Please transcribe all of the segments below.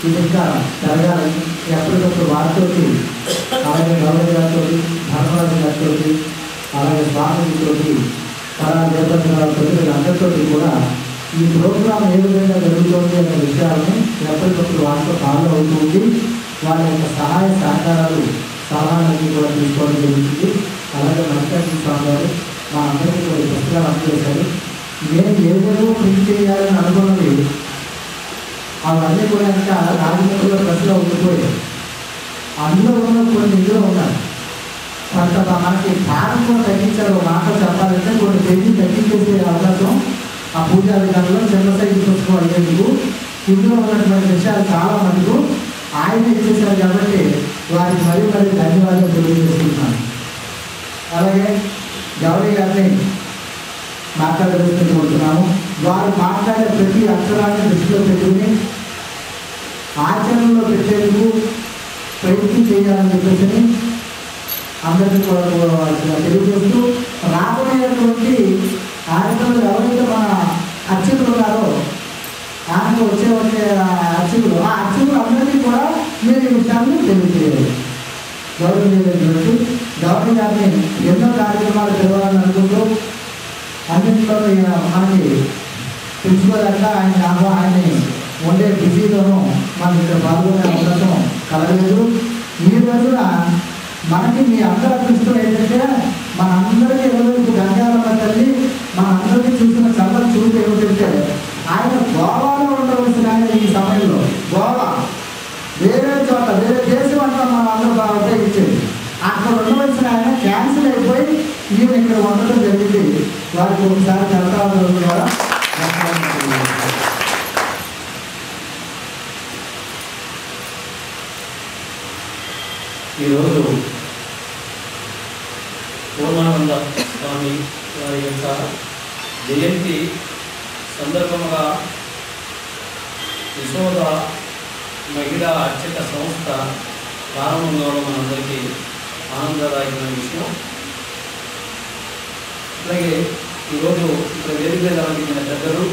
ఇది ఇంకా జరగాలని ఎప్పటికప్పుడు వారితోటి అలాగే గౌరవ గారితో ధర్మరాజు గారితో అలాగే స్వామితో కళా దేవతలతో అందరితో కూడా ఈ ప్రోగ్రాం ఏ విధంగా జరుగుతుంది అనే విషయాలను ఎప్పటికప్పుడు వారితో ఫాలో అవుతూ ఉంది వారి యొక్క సహాయ సహకారాలు సలహాలన్నీ కూడా తీసుకోవడం జరుగుతుంది అలాగే మల్లికార్జున స్వామి గారు మా అందరికీ కూడా ఈ పుస్తకాలు అందజేశారు నేను ఏదేదో ప్రింట్ చేయాలని అనుకున్నది అవన్నీ కూడా ఇంకా రాజమండ్రిలో ప్రజలో ఉండిపోయాయి అందులో ఉన్న కొన్ని ఇందులో ఉన్నాయి కొంత మనకి భారంలో తగ్గించారు ఒక మాట చెప్పాలంటే కొన్ని పేజీ తగ్గించేసే అవకాశం ఆ పూజా విధానంలో చిన్న సైజు పుస్తకం అయ్యేందుకు ఇందులో ఉన్నటువంటి విషయాలు చాలా మటుకు ఆయన ఇచ్చేశారు కాబట్టి వారికి మరీ మరీ ధన్యవాదాలు తెలియజేస్తున్నాను అలాగే గౌరీ గారిని మాట్లాడవేసుకుంటున్నాము వారు మాట్లాడే ప్రతి అక్షరాన్ని దృష్టిలో పెట్టుకుని ఆచరణలో పెట్టేందుకు ప్రయత్నం చేయాలని చెప్పేసి అందరికీ కూడా కూడా తెలియజేస్తూ రాబోయేటువంటి కార్యక్రమాలు ఎవరైతే మన అర్చకులు ఉన్నారో ఆయనకు వచ్చే వచ్చే అర్చకులు ఆ అర్చకులు అందరికీ కూడా మీరు ఈ విషయాన్ని తెలియజేయాలి గౌరవించేటువంటి గవర్నర్ గారిని ఎన్నో కార్యక్రమాలు పిలవాలని అనుకుంటూ అన్నింటిలో ఈయన మనకి తెలుసుకోలేక ఆయన ఆహ్వా- ఆయన్ని ఉండే బిజీలోనూ మనం ఇక్కడ పాల్గొనే అవకాశం కలగలేదు ఈ రోజున మనకి మీ అందరి అదృష్టం ఏంటంటే మన అందరికీ ఎదురు గంగారమ్మ తల్లి మన అందరికీ చూసిన చల్లని చూపు ఏమిటంటే ఆయన గోవాలో ఉండవలసిన ఆయన ఈ సమయంలో గోవా వేరే చోట వేరే దేశం అంతా మనం అందరూ బాగా ఉపయోగించేది అక్కడ ఉండవలసిన ఆయన క్యాన్సిల్ అయిపోయి ఈయన ఇక్కడ ఉండడం జరిగింది వారికి ఒకసారి ధన్యవాదాలు ద్వారా ఈరోజు పూర్ణానంద స్వామి వారి యొక్క జయంతి సందర్భంగా యశోద మహిళా అర్చక సంస్థ ప్రారంభం కావడం మనందరికీ ఆనందదాయకమైన విషయం అలాగే ఈరోజు ఇక్కడ వేదిక మీద అలంకరించిన పెద్దలు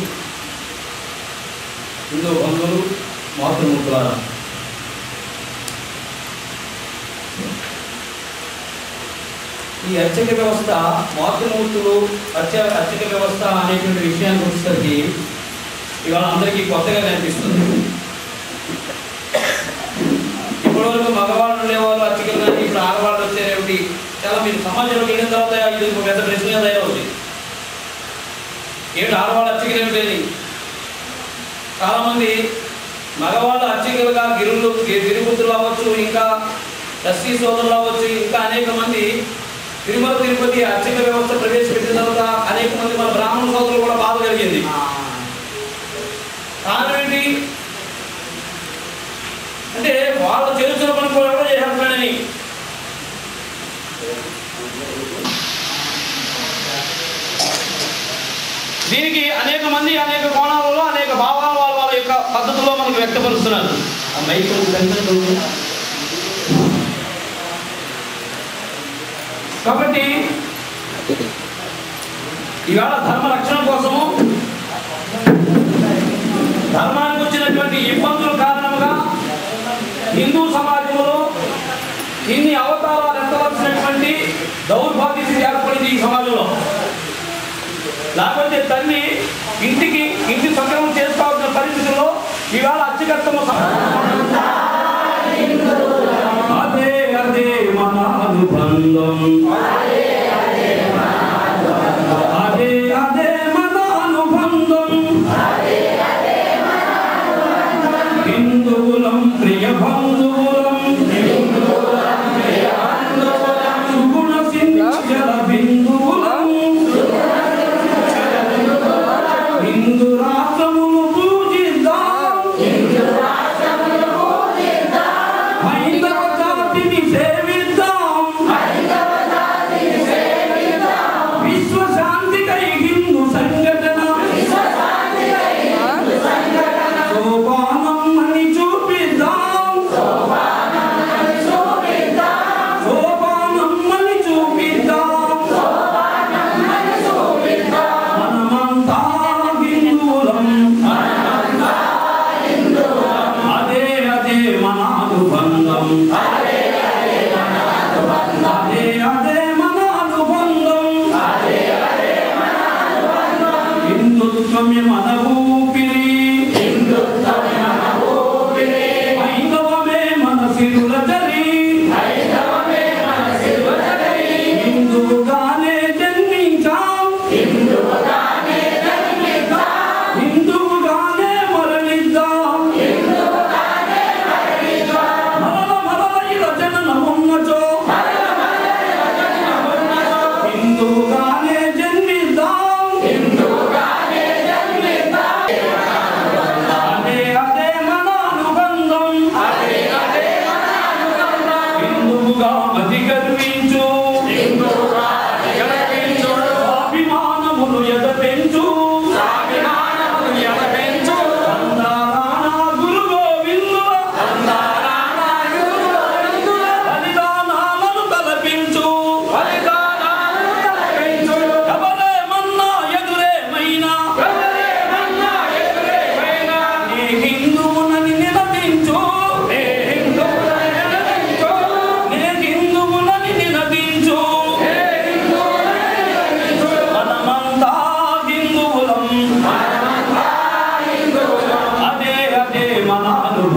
హిందూ బంధువులు మాతృమూర్తులారా ఈ అర్చక వ్యవస్థ మాతృమూర్తులు అర్చ అర్చక వ్యవస్థ అనేటువంటి విషయానికి వచ్చేసరికి ఇవాళ అందరికీ కొత్తగా కనిపిస్తుంది ఇప్పటివరకు మగవాళ్ళు ఉండేవాళ్ళు అర్చకులు కానీ ఇప్పుడు ఆడవాళ్ళు వచ్చేవి చాలా మీరు సమాజంలోకి వెళ్ళిన తర్వాత ఇది ఒక పెద్ద ప్రశ్నగా తయారవుతుంది ఏమిటి ఆడవాళ్ళు అర్చకులు ఏమిటి అని చాలామంది మగవాళ్ళు అర్చకులుగా గిరులు గిరిపుత్రులు అవ్వచ్చు ఇంకా ఎస్సీ సోదరులు అవ్వచ్చు ఇంకా అనేక మంది తిరుమల తిరుపతి అర్చక వ్యవస్థ ప్రవేశపెట్టిన తర్వాత అనేక మంది మన బ్రాహ్మణ సోదరులు కూడా బాధ కలిగింది కారణం ఏంటి అంటే వాళ్ళు చేస్తున్న పని కూడా ఎవరో చేసేస్తున్నాడని దీనికి అనేక మంది అనేక కోణాలలో అనేక భావాలు వాళ్ళ వాళ్ళ యొక్క పద్ధతుల్లో మనకు వ్యక్తపరుస్తున్నారు ఆ మైక్ కొంచెం పెంచండి. కాబట్టి ఇవాళ ధర్మ రక్షణ కోసము ధర్మానికి వచ్చినటువంటి ఇబ్బందుల కారణంగా హిందూ సమాజంలో ఇన్ని అవతారాలు ఎత్తవలసినటువంటి దౌర్భాగ్య స్థితి ఏర్పడింది ఈ సమాజంలో లేకపోతే తల్లి ఇంటికి ఇంటి సక్రమం చేసుకోవాల్సిన పరిస్థితుల్లో ఇవాళ అత్యగత్తమ అదే అదే మన అనుబంధం అదే అదే మన అనుబంధం హిందువులం ప్రియ బంధువులం సుగుణ సించల బిందువులం హిందూ రాష్ట్రమును పూజిద్దాం హైందవ జాతిని సేవిద్దాం విశ్వశాంతికై హిందూ సంఘటన సోపానం అని చూపిద్దాం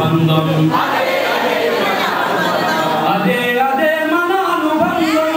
అనుబంధం అదే అదే మన అనుబంధం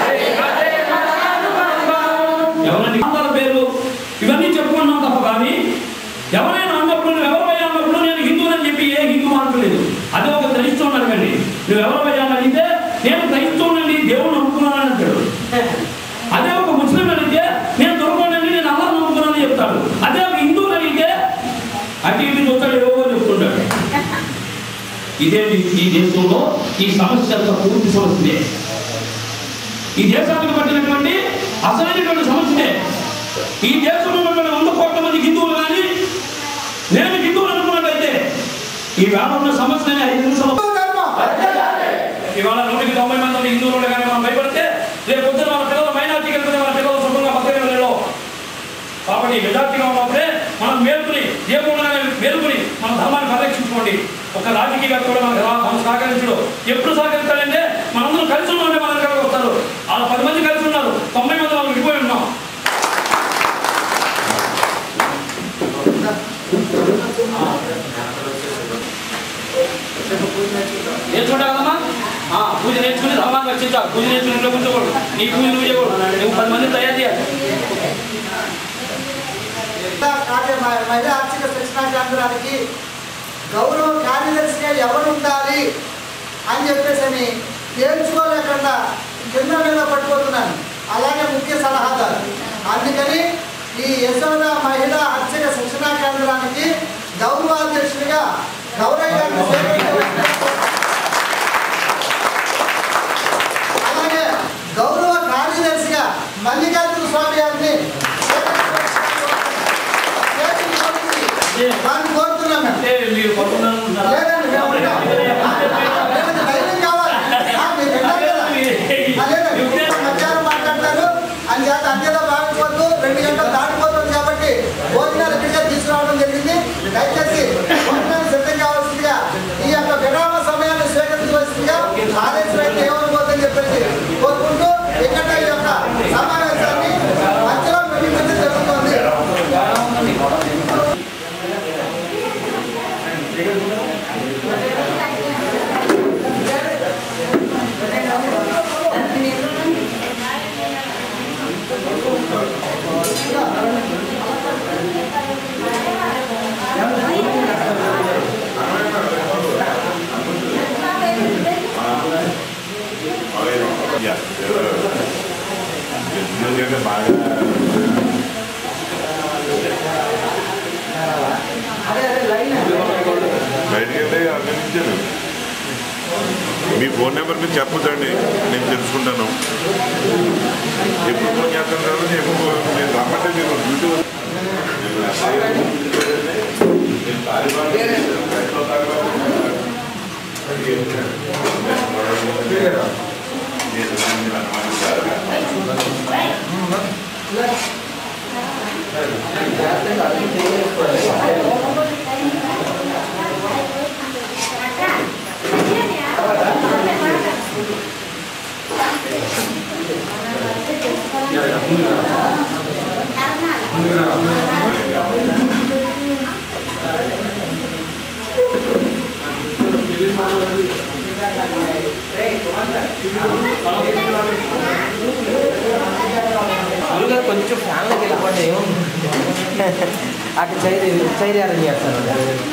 ఎవరైనా ప్రాంతాల పేర్లు ఇవన్నీ చెప్పుకున్నాం తప్ప కానీ ఎవరైనా అన్నప్పుడు నువ్వు ఎవరిపై అన్నప్పుడు నేను హిందువులని చెప్పి ఏ హిందూ అనట్లేదు అదే ఒక క్రైస్తవుని అడగండి నువ్వు ఎవరిపై అడిగితే నేను క్రైస్తవునండి దేవుడు నమ్ముకున్నానని అంటాడు అదే ఒక ముస్లిం అడిగితే నేను దొరకనండి నేను అల్లా నమ్ముకున్నానని చెప్తాడు అదే ఒక హిందువుని అడిగితే అటు ఇటు చూస్తాడు ఏవో చెప్తుంటాడు ఇదే ఈ దేశంలో ఈ సమస్య యొక్క పూర్తి సమస్యే ఈ దేశానికి పట్టినటువంటి అసలైనటువంటి సమస్యే ఈ దేశంలో ఉన్నటువంటి వంద కోట్ల మంది హిందువులు కానీ నేను హిందువులు అనుకున్నట్టయితే ఈ వేళ ఉన్న సమస్యని ఐదు నిమిషాలు ఇవాళ నూటికి తొంభై మంది హిందువులు కానీ మనం భయపడితే రేపు పొద్దున మన పిల్లలు మైనార్టీకి వెళ్తే మన పిల్లలు సుఖంగా బతకనే వెళ్ళలో కాబట్టి మెజార్టీగా ఉన్నప్పుడే మనం మేలుకుని దేవుడుగానే మేలుకుని మన ధర్మాన్ని పరిరక్షించుకోండి ఒక రాజకీయవేత్త కూడా మనకు రా- మనం సహకరించడు ఎప్పుడు సహకరిస్తాడంటే మనందరం కలిసి ఉన్నామంటే మన దగ్గరకు వస్తారు వాళ్ళు పది మంది కలిసి ఉన్నారు తొంభై మంది వాళ్ళు విడిపోయి ఉన్నాం నేర్చుకుంటావు కదమ్మా ఆ, పూజ నేర్చుకుని ధర్మాన్ని రక్షించాలి పూజ నేర్చుకుని ఇంట్లో కూర్చోకూడదు నీ పూజ నువ్వు చేయకూడదు నువ్వు పది మంది తయారు చేయాలి కార్య మ- మహిళా ఆర్థిక శిక్షణా కేంద్రానికి గౌరవ కార్యదర్శిగా ఎవరు ఉండాలి అని చెప్పేసి అని తేల్చుకోలేకుండా కింద మీద పట్టుకోతున్నాను అలాగే ముఖ్య సలహాదారు అందుకని ఈ యశోద మహిళా ఆర్థిక శిక్షణా కేంద్రానికి గౌరవాధ్యక్షుడిగా గౌరవ గారిని స్వీకరించవలసిందిగా అలాగే గౌరవ కార్యదర్శిగా మల్లికార్జున స్వామి గారిని వారిని కోరుతున్నాం మేము. అంటే మీరు పడుకున్నాను లేదండి, మేము ఉంటాం. లేదండి, ధైర్యం కావాలి. ఆ, మీరు విన్నారు కదా? ఆ, లేదండి, మధ్యాహ్నం మాట్లాడతారు అని చేత అంతేదా భావించవద్దు రెండు గంటలు దాటిపోతుంది కాబట్టి భోజనాలు ఇక్కడికే తీసుకురావడం జరిగింది దయచేసి భోజనాలు సిద్ధం కావాల్సిందిగా ఈ యొక్క విరామ సమయాన్ని స్వీకరించవలసిందిగా ఆదేశం అయితే ఏమనుకోవద్దని చెప్పేసి కోరుకుంటూ ఇక్కడ ఈ యొక్క సమావేశాన్ని మధ్యలో ముగించడం జరుగుతుంది Yeah. ఎందుకంటే బాగా బయటికి వెళ్ళి అభినందించాను మీ ఫోన్ నెంబర్ మీరు చెప్పదండి నేను తెలుసుకుంటాను ఎప్పుడు ఫోన్ చేస్తాను కదా ఎప్పుడు ఫోన్- నేను రమ్మంటే మీరు డ్యూటీ మామూలుగా కొంచెం ఫ్యాన్లోకి వెళ్ళిపోతే ఏముంది అటు చైర్ చైర్ అరేంజ్ చేస్తాను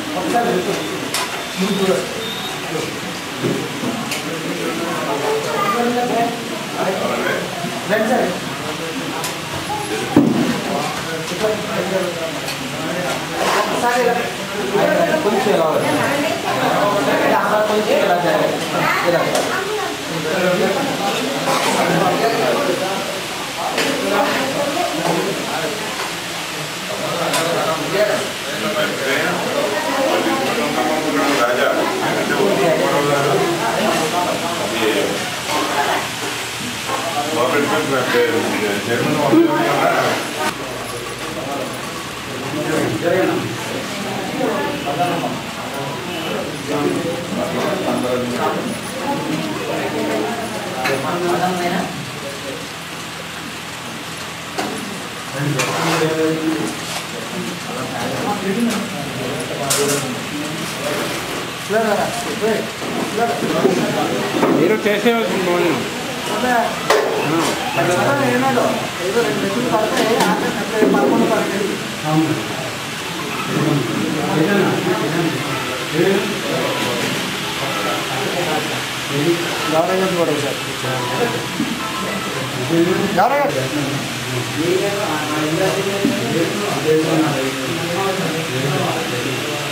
రండి సార్ ఒకసారి ఇలా. కొంచెం ఇలా ఉంది. ఇలా కొంచెం ఇలా జరగండి. ఇలా రాజా చైర్మన్ మీరు చేసేవాల్సింది భోజనం ఏనాడు ఏదో రెండు మెట్లు పడితే ఆఖరి పదకొండు పన్నెండు గౌరయ్య కూడా సార్ గౌరయ్య ఆ